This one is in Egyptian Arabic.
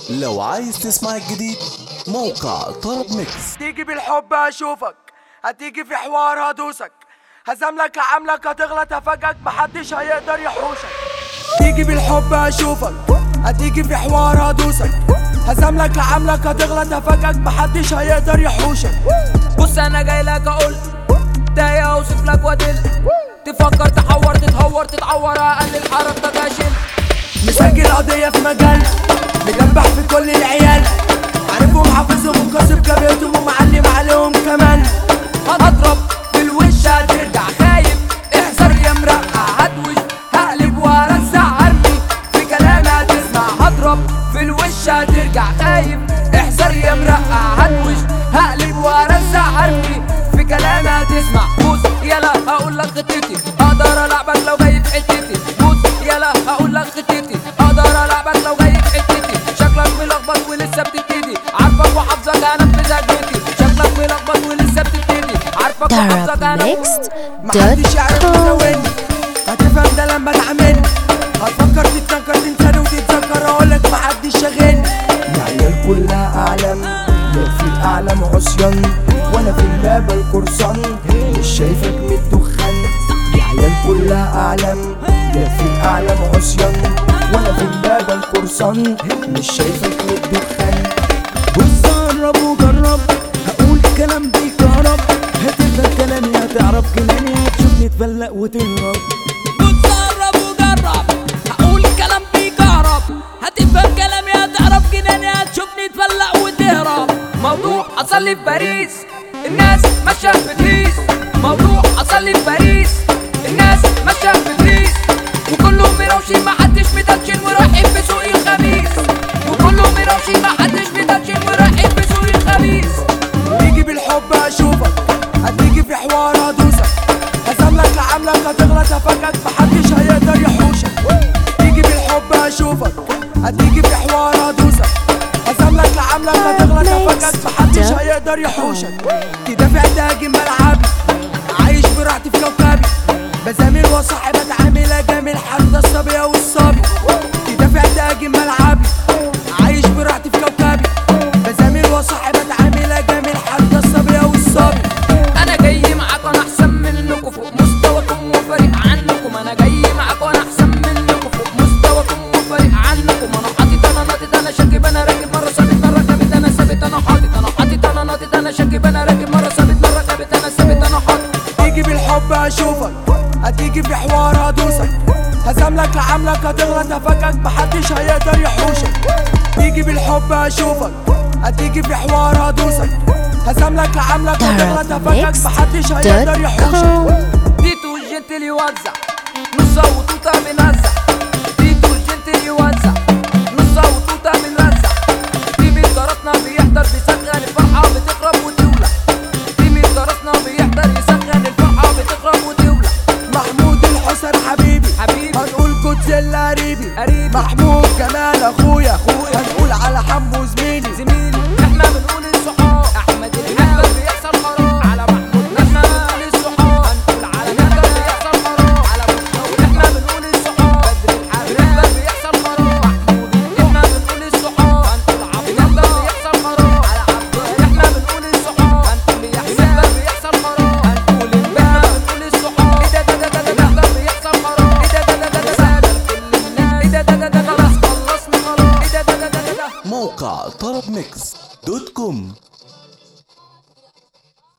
لو عايز تسمع الجديد موقع طرب ميكس تيجي بالحب اشوفك هتيجي في حوار هدوسك هزملك هعملك هتغلط هفاجئك محدش هيقدر يحوشك تيجي بالحب اشوفك هتيجي في حوار هدوسك هزملك هعملك هتغلط هفاجئك محدش هيقدر يحوشك بص انا جاي لك اقول تايه اوصف لك وادل تفكر تحور تتهور تتعور اقلل حركتك اشيل مسجل قضية في مجال مجبح في كل العيال عارفهم حافظهم وكاسب جابتهم ومعلم عليهم كمان هضرب في الوش هترجع خايف احذر يا مرقع هدوش هقلب وارزع هرمي في كلامي هتسمع هضرب في الوش هترجع خايف احذر يا مرقع هدوش هقلب وارزع هرمي في كلامي هتسمع بص يلا هقول لك خطتي اقدر العبك لو جاي في حتتي بص يلا هقول لك خطتي اقدر العبك لو جاي في حتتي شكلك ملخبط ولسه بتبتدي عارفك وحافظك هنفذ هجمتي شكلك ملخبط ولسه بتبتدي عارفك وحافظك هنفذ محدش يعرف darabmixed.com يساويني هتفهم ده لما تعملني هتفكر تتنكر تنساني وتتذكر اقولك محدش شاغلني العيال كلها اعلام لا في الاعلام عصيان وانا في الباب القرصان مش شايفك من الدخان العيال كلها اعلام لا في الاعلام عصيان وانا في الباب القرصان مش شايفك من الدخان بص قرب وجرب هقول كلام بيكهرب هتفهم كلامي هتعرف كلامي هتشوفني تفلق وتهرب بص قرب وجرب هقول كلام بيكهرب هتفهم كلامي هتعرف جناني هتشوفني تفلق وتهرب موضوع حصل لي في باريس الناس ماشيه في تريس موضوع حصل لي في باريس الناس ماشيه في تريس وكلهم مروشين محدش متنشن ورايحين في سوق الخميس وكلهم مروشين محدش متنشن ورايحين في سوق الخميس تيجي بالحب اشوفك هتيجي في حوار هدوسك هزملك لعملك هتغلط هفاجئك محدش هيقدر يحوشك تيجي بالحب اشوفك هتيجي في حوار هدوسك هزملك لعملك هتغلط هفاجئك محدش هيقدر يحوشك تدافع تهاجم ملعبي عايش براحتي في كوكبي بزامل وصاحب اتعامل اجامل حتى الصبي والصبي تدافع تهاجم ملعبي عايش براحتي في كوكبي بزامل وصاحب اتعامل اجامل حتى الصبي والصبي انا جاي معاكم انا احسن منكم فوق مستواكم وفارق عنكم انا جاي معاكم انا احسن منكم فوق مستواكم وفارق عنكم انا حاطط انا ناطط انا شاكب انا راكب مره ثابت مره ثابت انا ثابت انا حاطط انا حاطط انا ناطط انا شاكب انا راكب مره ثابت مره ثابت انا ثابت انا حاطط تيجي بالحب اشوفك هتيجي في حوار هدوسك هزملك لعملك هتغلط هفاجئك محدش هيقدر يحوشك تيجي بالحب اشوفك هتيجي في حوار هدوسك هزملك لعملك هتغلط هفاجئك محدش هيقدر يحوشك darabmixed.com تيتو الجنتل يوزع نص وتوتا بنرزع تيتو الجنتل يوزع نص وتوتا بنرزع تيم جرسنا بيحضر بيسخن الفرحة بتخرب وتولع تيم جرسنا بيحضر يسخن الفرحة بتخرب وتولع محمود الحسن حبيبي حبيبي. هنقول كوتزيلا قريبي قريبي. محمود جمال اخويا اخويا هنقول على حمو زميلي زميلي احنا بنقول الصحاب احمد الحبل بيحصل حرام على محمود احنا بنقول الصحاب هنقول على الحبل بيحصل حرام على محمود احنا بنقول الصحاب بدر الحبل بيحصل حرام محمود احنا بنقول الصحاب هنقول عبد الحبل بيحصل حرام على عبد احنا بنقول الصحاب هنقول الحبل بيحصل حرام هنقول احنا بنقول الصحاب ايه ده ده ده ده ده الحبل بيحصل حرام ايه ده ده ده ده ده سابق كل الناس ايه ده ده ده ده خلاص خلصنا خلاص ايه ده ده ده ده ده موقع طرب ميكس دوت كوم